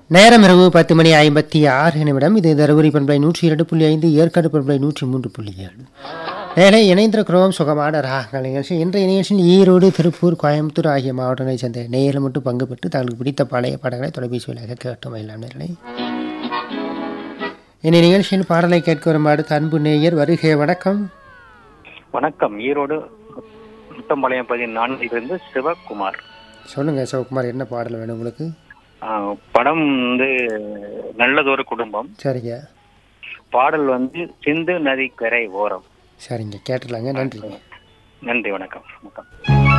நேரம் இரவு பத்து மணி ஐம்பத்தி ஆறு நிமிடம் இது தருமபுரி பண்பலை நூற்றி இரண்டு புள்ளி ஐந்து ஏற்காடு பண்பலை நூற்றி மூன்று புள்ளி ஏழு நேரே இணைந்திருக்கிறோம் சுகமான ராகங்கள் நிகழ்ச்சி இன்றைய நிகழ்ச்சியில் ஈரோடு திருப்பூர் கோயம்புத்தூர் ஆகிய மாவட்டங்களைச் சேர்ந்த நேரில் மட்டும் பங்கு பெற்று தங்களுக்கு பிடித்த பழைய பாடல்களை தொலைபேசி வழியாக கேட்டோம் எல்லாம் நேர்களை இந்த நிகழ்ச்சியில் பாடலை கேட்க வரும் அடுத்த அன்பு நேயர் வருகை வணக்கம் வணக்கம் ஈரோடு முத்தம்பாளையம் பதினான்கிலிருந்து சிவகுமார் சொல்லுங்க சிவகுமார் என்ன பாடல் வேணும் உங்களுக்கு ஆஹ் படம் வந்து நல்லதொரு குடும்பம் சரிங்க பாடல் வந்து சிந்து நதி கரை ஓரம் சரிங்க கேட்டுடலாங்க நன்றி நன்றி வணக்கம் வணக்கம்